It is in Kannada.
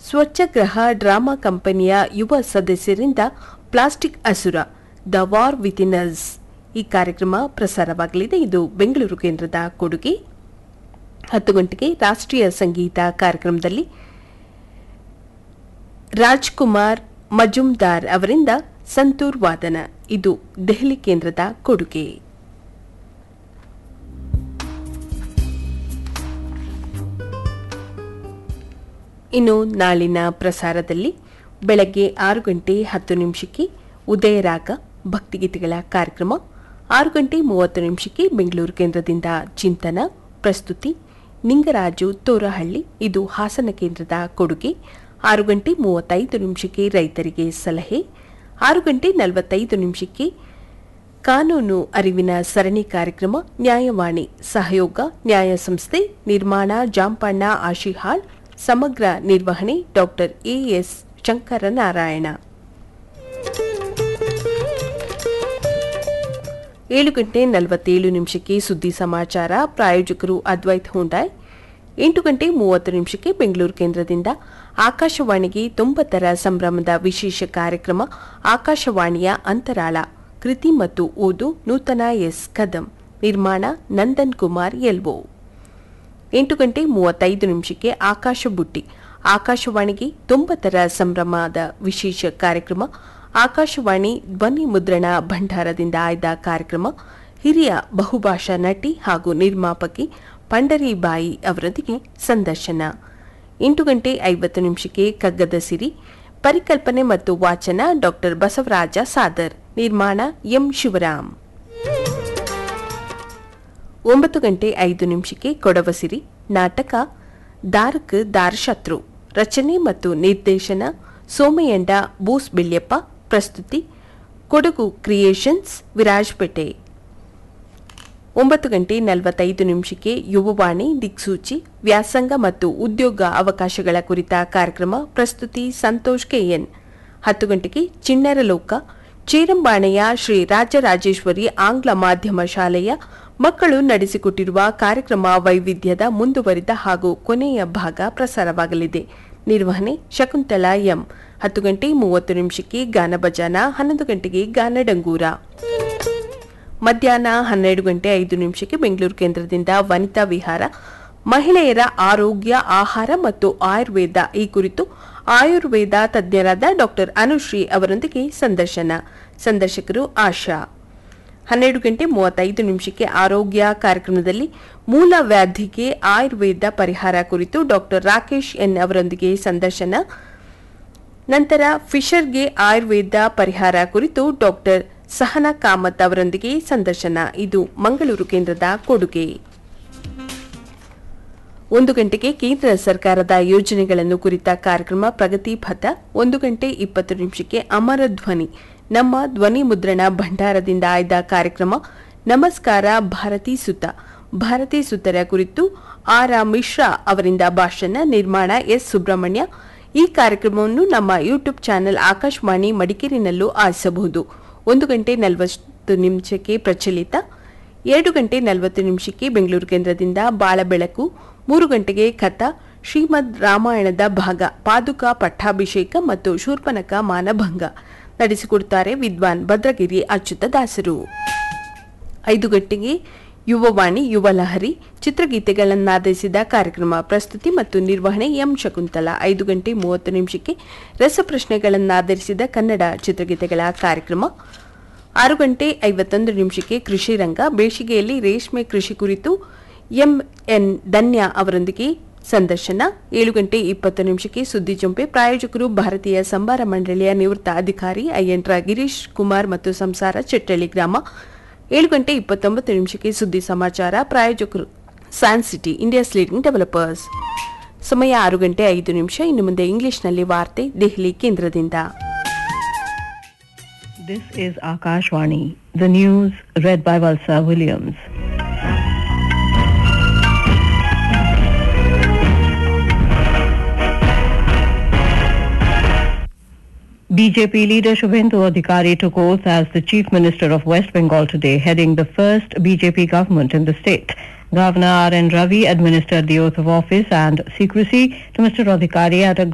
ಸ್ವಚ್ಛಗ್ರಹ ಡ್ರಾಮಾ ಕಂಪನಿಯ ಯುವ ಸದಸ್ಯರಿಂದ ಪ್ಲಾಸ್ಟಿಕ್ ಅಸುರ ದ ವಾರ್ ವಿತಿನ್ ಅಸ್ ಈ ಕಾರ್ಯಕ್ರಮ ಪ್ರಸಾರವಾಗಲಿದೆ ಇದು ಬೆಂಗಳೂರು ಕೇಂದ್ರದ ಕೊಡುಗೆ ಹತ್ತು ಗಂಟೆಗೆ ರಾಷ್ಟ್ರೀಯ ಸಂಗೀತ ಕಾರ್ಯಕ್ರಮದಲ್ಲಿ ರಾಜ್ಕುಮಾರ್ ಮಜುಮ್ದಾರ್ ಅವರಿಂದ ಸಂತೂರ್ ವಾದನ ಇದು ದೆಹಲಿ ಕೇಂದ್ರದ ಕೊಡುಗೆ ಇನ್ನು ನಾಳಿನ ಪ್ರಸಾರದಲ್ಲಿ ಬೆಳಗ್ಗೆ ಆರು ಗಂಟೆ ಹತ್ತು ನಿಮಿಷಕ್ಕೆ ಉದಯರಾಗ ಭಕ್ತಿಗೀತೆಗಳ ಕಾರ್ಯಕ್ರಮ ಆರು ಗಂಟೆ ಮೂವತ್ತು ನಿಮಿಷಕ್ಕೆ ಬೆಂಗಳೂರು ಕೇಂದ್ರದಿಂದ ಚಿಂತನ ಪ್ರಸ್ತುತಿ ನಿಂಗರಾಜು ತೋರಹಳ್ಳಿ ಇದು ಹಾಸನ ಕೇಂದ್ರದ ಕೊಡುಗೆ ಆರು ಗಂಟೆ ಮೂವತ್ತೈದು ನಿಮಿಷಕ್ಕೆ ರೈತರಿಗೆ ಸಲಹೆ ಆರು ಗಂಟೆ ನಲವತ್ತೈದು ನಿಮಿಷಕ್ಕೆ ಕಾನೂನು ಅರಿವಿನ ಸರಣಿ ಕಾರ್ಯಕ್ರಮ ನ್ಯಾಯವಾಣಿ ಸಹಯೋಗ ನ್ಯಾಯ ಸಂಸ್ಥೆ ನಿರ್ಮಾಣ ಜಾಂಪಣ್ಣ ಆಶಿಹಾಳ್ ಸಮಗ್ರ ನಿರ್ವಹಣೆ ಡಾಕ್ಟರ್ ಎಎಸ್ ಶಂಕರನಾರಾಯಣ ಏಳು ಗಂಟೆ ನಲವತ್ತೇಳು ನಿಮಿಷಕ್ಕೆ ಸುದ್ದಿ ಸಮಾಚಾರ ಪ್ರಾಯೋಜಕರು ಅದ್ವೈತ್ ಹುಂಡಾಯ್ ಎಂಟು ಗಂಟೆ ಮೂವತ್ತು ನಿಮಿಷಕ್ಕೆ ಬೆಂಗಳೂರು ಕೇಂದ್ರದಿಂದ ಆಕಾಶವಾಣಿಗೆ ತೊಂಬತ್ತರ ಸಂಭ್ರಮದ ವಿಶೇಷ ಕಾರ್ಯಕ್ರಮ ಆಕಾಶವಾಣಿಯ ಅಂತರಾಳ ಕೃತಿ ಮತ್ತು ಓದು ನೂತನ ಎಸ್ ಕದಂ ನಿರ್ಮಾಣ ನಂದನ್ ಕುಮಾರ್ ಎಲ್ವೋ ಎಂಟು ಗಂಟೆ ಮೂವತ್ತೈದು ನಿಮಿಷಕ್ಕೆ ಆಕಾಶ ಬುಟ್ಟಿ ಆಕಾಶವಾಣಿಗೆ ತೊಂಬತ್ತರ ಸಂಭ್ರಮದ ವಿಶೇಷ ಕಾರ್ಯಕ್ರಮ ಆಕಾಶವಾಣಿ ಧ್ವನಿ ಮುದ್ರಣ ಭಂಡಾರದಿಂದ ಆಯ್ದ ಕಾರ್ಯಕ್ರಮ ಹಿರಿಯ ಬಹುಭಾಷಾ ನಟಿ ಹಾಗೂ ನಿರ್ಮಾಪಕಿ ಪಂಡರಿಬಾಯಿ ಅವರೊಂದಿಗೆ ಸಂದರ್ಶನ ಎಂಟು ಗಂಟೆ ಐವತ್ತು ನಿಮಿಷಕ್ಕೆ ಕಗ್ಗದ ಸಿರಿ ಪರಿಕಲ್ಪನೆ ಮತ್ತು ವಾಚನ ಡಾಕ್ಟರ್ ಬಸವರಾಜ ಸಾದರ್ ನಿರ್ಮಾಣ ಎಂ ಶಿವರಾಮ್ ಒಂಬತ್ತು ಗಂಟೆ ಐದು ನಿಮಿಷಕ್ಕೆ ಕೊಡವಸಿರಿ ನಾಟಕ ದಾರಕ್ ದಾರಶತ್ರು ರಚನೆ ಮತ್ತು ನಿರ್ದೇಶನ ಸೋಮಯ್ಯಂಡ ಬೂಸ್ ಬಿಳ್ಯಪ್ಪ ಪ್ರಸ್ತುತಿ ಕೊಡಗು ಕ್ರಿಯೇಷನ್ಸ್ ವಿರಾಜ್ಪೇಟೆ ಒಂಬತ್ತು ಗಂಟೆ ನಲವತ್ತೈದು ನಿಮಿಷಕ್ಕೆ ಯುವವಾಣಿ ದಿಕ್ಸೂಚಿ ವ್ಯಾಸಂಗ ಮತ್ತು ಉದ್ಯೋಗ ಅವಕಾಶಗಳ ಕುರಿತ ಕಾರ್ಯಕ್ರಮ ಪ್ರಸ್ತುತಿ ಸಂತೋಷ್ ಕೆಎನ್ ಹತ್ತು ಗಂಟೆಗೆ ಚಿಣ್ಣರ ಲೋಕ ಚೇರಂಬಾಣೆಯ ಶ್ರೀ ರಾಜರಾಜೇಶ್ವರಿ ಆಂಗ್ಲ ಮಾಧ್ಯಮ ಶಾಲೆಯ ಮಕ್ಕಳು ನಡೆಸಿಕೊಟ್ಟಿರುವ ಕಾರ್ಯಕ್ರಮ ವೈವಿಧ್ಯದ ಮುಂದುವರಿದ ಹಾಗೂ ಕೊನೆಯ ಭಾಗ ಪ್ರಸಾರವಾಗಲಿದೆ ನಿರ್ವಹಣೆ ಶಕುಂತಲಾ ಎಂ ಹತ್ತು ಗಂಟೆ ಮೂವತ್ತು ನಿಮಿಷಕ್ಕೆ ಗಾನ ಭಜಾನ ಹನ್ನೊಂದು ಗಂಟೆಗೆ ಗಾನ ಡಂಗೂರ ಮಧ್ಯಾಹ್ನ ಹನ್ನೆರಡು ಗಂಟೆ ಐದು ನಿಮಿಷಕ್ಕೆ ಬೆಂಗಳೂರು ಕೇಂದ್ರದಿಂದ ವನಿತಾ ವಿಹಾರ ಮಹಿಳೆಯರ ಆರೋಗ್ಯ ಆಹಾರ ಮತ್ತು ಆಯುರ್ವೇದ ಈ ಕುರಿತು ಆಯುರ್ವೇದ ತಜ್ಞರಾದ ಡಾಕ್ಟರ್ ಅನುಶ್ರೀ ಅವರೊಂದಿಗೆ ಸಂದರ್ಶನ ಸಂದರ್ಶಕರು ಆಶಾ ಹನ್ನೆರಡು ಗಂಟೆ ಮೂವತ್ತೈದು ನಿಮಿಷಕ್ಕೆ ಆರೋಗ್ಯ ಕಾರ್ಯಕ್ರಮದಲ್ಲಿ ಮೂಲ ವ್ಯಾಧಿಗೆ ಆಯುರ್ವೇದ ಪರಿಹಾರ ಕುರಿತು ಡಾಕ್ಟರ್ ರಾಕೇಶ್ ಎನ್ ಅವರೊಂದಿಗೆ ಸಂದರ್ಶನ ನಂತರ ಫಿಶರ್ಗೆ ಆಯುರ್ವೇದ ಪರಿಹಾರ ಕುರಿತು ಡಾಕ್ಟರ್ ಸಹನಾ ಕಾಮತ್ ಅವರೊಂದಿಗೆ ಸಂದರ್ಶನ ಇದು ಮಂಗಳೂರು ಕೇಂದ್ರದ ಕೊಡುಗೆ ಒಂದು ಗಂಟೆಗೆ ಕೇಂದ್ರ ಸರ್ಕಾರದ ಯೋಜನೆಗಳನ್ನು ಕುರಿತ ಕಾರ್ಯಕ್ರಮ ಪ್ರಗತಿ ಪಥ ಒಂದು ಗಂಟೆ ಇಪ್ಪತ್ತು ನಿಮಿಷಕ್ಕೆ ಅಮರ ಧ್ವನಿ ನಮ್ಮ ಧ್ವನಿ ಮುದ್ರಣ ಭಂಡಾರದಿಂದ ಆಯ್ದ ಕಾರ್ಯಕ್ರಮ ನಮಸ್ಕಾರ ಭಾರತಿ ಸುತ ಭಾರತಿ ಸುತರ ಕುರಿತು ಆರ್ ಆ ಮಿಶ್ರಾ ಅವರಿಂದ ಭಾಷಣ ನಿರ್ಮಾಣ ಎಸ್ ಸುಬ್ರಹ್ಮಣ್ಯ ಈ ಕಾರ್ಯಕ್ರಮವನ್ನು ನಮ್ಮ ಯೂಟ್ಯೂಬ್ ಚಾನೆಲ್ ಆಕಾಶವಾಣಿ ಮಡಿಕೇರಿನಲ್ಲೂ ಆಲಿಸಬಹುದು ಒಂದು ಗಂಟೆ ನಲವತ್ತು ನಿಮಿಷಕ್ಕೆ ಪ್ರಚಲಿತ ಎರಡು ಗಂಟೆ ನಲವತ್ತು ನಿಮಿಷಕ್ಕೆ ಬೆಂಗಳೂರು ಕೇಂದ್ರದಿಂದ ಬಾಳಬೆಳಕು ಮೂರು ಗಂಟೆಗೆ ಕಥಾ ಶ್ರೀಮದ್ ರಾಮಾಯಣದ ಭಾಗ ಪಾದುಕಾ ಪಟ್ಟಾಭಿಷೇಕ ಮತ್ತು ಶೂರ್ಪನಕ ಮಾನಭಂಗ ನಡೆಸಿಕೊಡುತ್ತಾರೆ ವಿದ್ವಾನ್ ಭದ್ರಗಿರಿ ಅಚ್ಯುತ ದಾಸರು ಐದು ಗಂಟೆಗೆ ಯುವವಾಣಿ ಯುವಲಹರಿ ಚಿತ್ರಗೀತೆಗಳನ್ನಾಧರಿಸಿದ ಕಾರ್ಯಕ್ರಮ ಪ್ರಸ್ತುತಿ ಮತ್ತು ನಿರ್ವಹಣೆ ಎಂ ಶಕುಂತಲಾ ಐದು ಗಂಟೆ ಮೂವತ್ತು ನಿಮಿಷಕ್ಕೆ ರಸಪ್ರಶ್ನೆಗಳನ್ನಾಧರಿಸಿದ ಕನ್ನಡ ಚಿತ್ರಗೀತೆಗಳ ಕಾರ್ಯಕ್ರಮ ಆರು ಗಂಟೆ ಐವತ್ತೊಂದು ನಿಮಿಷಕ್ಕೆ ಕೃಷಿ ರಂಗ ಬೇಸಿಗೆಯಲ್ಲಿ ರೇಷ್ಮೆ ಕೃಷಿ ಕುರಿತು ಎಂಎನ್ ಧನ್ಯ ಅವರೊಂದಿಗೆ ಸಂದರ್ಶನ ಏಳು ಗಂಟೆ ಇಪ್ಪತ್ತು ನಿಮಿಷಕ್ಕೆ ಸುದ್ದಿ ಜೊಂಪೆ ಪ್ರಾಯೋಜಕರು ಭಾರತೀಯ ಸಂಬಾರ ಮಂಡಳಿಯ ನಿವೃತ್ತ ಅಧಿಕಾರಿ ಅಯ್ಯಂಟ್ರ ಗಿರೀಶ್ ಕುಮಾರ್ ಮತ್ತು ಸಂಸಾರ ಚೆಟ್ಟಳ್ಳಿ ಗ್ರಾಮ ಏಳು ಗಂಟೆ ಇಪ್ಪತ್ತೊಂಬತ್ತು ನಿಮಿಷಕ್ಕೆ ಸುದ್ದಿ ಸಮಾಚಾರ ಪ್ರಾಯೋಜಕರು San City India's leading developers ಸಮಯ ಆರು ಗಂಟೆ ಐದು ನಿಮಿಷ ಇನ್ನು ಮುಂದೆ ಇಂಗ್ಲಿಷ್ನಲ್ಲಿ ವಾರ್ತೆ ದೆಹಲಿ ಕೇಂದ್ರದಿಂದ This is Akashvani. The news read by Valsa Williams. BJP leader Shubhendu Adhikari took oath as the Chief Minister of West Bengal today, heading the first BJP government in the state. Governor R.N. Ravi administered the oath of office and secrecy to Mr. Adhikari at a